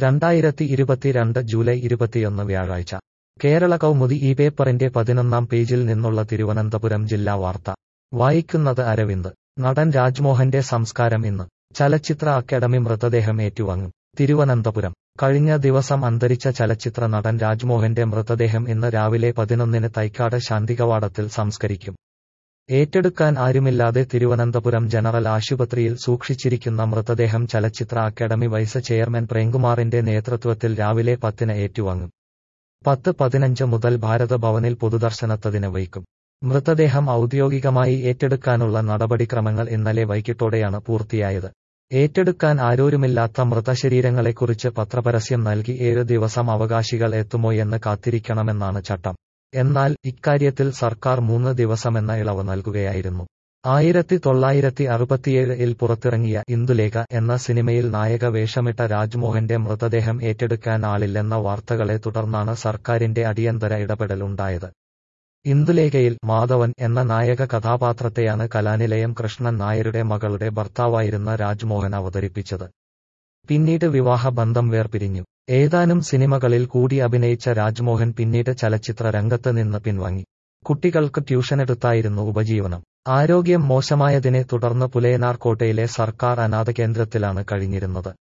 രണ്ടായിരത്തി ഇരുപത്തിരണ്ട് ജൂലൈ ഇരുപത്തിയൊന്ന് വ്യാഴാഴ്ച കേരള കൗമുദി ഈ പേപ്പറിന്റെ പതിനൊന്നാം പേജിൽ നിന്നുള്ള തിരുവനന്തപുരം ജില്ലാ വാർത്ത വായിക്കുന്നത് അരവിന്ദ് നടൻ രാജ്മോഹന്റെ സംസ്കാരം ഇന്ന് ചലച്ചിത്ര അക്കാദമി മൃതദേഹം ഏറ്റുവാങ്ങും തിരുവനന്തപുരം കഴിഞ്ഞ ദിവസം അന്തരിച്ച ചലച്ചിത്ര നടൻ രാജ്മോഹന്റെ മൃതദേഹം ഇന്ന് രാവിലെ പതിനൊന്നിന് തൈക്കാട് ശാന്തികവാടത്തിൽ സംസ്കരിക്കും ഏറ്റെടുക്കാൻ ആരുമില്ലാതെ തിരുവനന്തപുരം ജനറൽ ആശുപത്രിയിൽ സൂക്ഷിച്ചിരിക്കുന്ന മൃതദേഹം ചലച്ചിത്ര അക്കാദമി വൈസ് ചെയർമാൻ പ്രേംകുമാറിന്റെ നേതൃത്വത്തിൽ രാവിലെ പത്തിന് ഏറ്റുവാങ്ങും പത്ത് പതിനഞ്ച് മുതൽ ഭാരത ഭവനിൽ പൊതുദർശനത്തതിന് വയ്ക്കും മൃതദേഹം ഔദ്യോഗികമായി ഏറ്റെടുക്കാനുള്ള നടപടിക്രമങ്ങൾ ഇന്നലെ വൈകിട്ടോടെയാണ് പൂർത്തിയായത് ഏറ്റെടുക്കാൻ ആരോരുമില്ലാത്ത മൃതശരീരങ്ങളെക്കുറിച്ച് പത്രപരസ്യം നൽകി ഏഴ് ദിവസം അവകാശികൾ എത്തുമോയെന്ന് കാത്തിരിക്കണമെന്നാണ് ചട്ടം എന്നാൽ ഇക്കാര്യത്തിൽ സർക്കാർ മൂന്ന് ദിവസമെന്ന ഇളവ് നൽകുകയായിരുന്നു ആയിരത്തി തൊള്ളായിരത്തി അറുപത്തിയേഴിൽ പുറത്തിറങ്ങിയ ഇന്ദുലേഖ എന്ന സിനിമയിൽ നായക വേഷമിട്ട രാജ്മോഹന്റെ മൃതദേഹം ഏറ്റെടുക്കാൻ ആളില്ലെന്ന വാർത്തകളെ തുടർന്നാണ് സർക്കാരിന്റെ അടിയന്തര ഇടപെടലുണ്ടായത് ഇന്ദുലേഖയിൽ മാധവൻ എന്ന നായക കഥാപാത്രത്തെയാണ് കലാനിലയം കൃഷ്ണൻ നായരുടെ മകളുടെ ഭർത്താവായിരുന്ന രാജ്മോഹൻ അവതരിപ്പിച്ചത് പിന്നീട് വിവാഹ ബന്ധം വേർപിരിഞ്ഞു ഏതാനും സിനിമകളിൽ കൂടി അഭിനയിച്ച രാജ്മോഹൻ പിന്നീട് ചലച്ചിത്ര രംഗത്ത് നിന്ന് പിൻവാങ്ങി കുട്ടികൾക്ക് ട്യൂഷനെടുത്തായിരുന്നു ഉപജീവനം ആരോഗ്യം മോശമായതിനെ തുടർന്ന് പുലയനാർ കോട്ടയിലെ സർക്കാർ അനാഥ കേന്ദ്രത്തിലാണ് കഴിഞ്ഞിരുന്നത്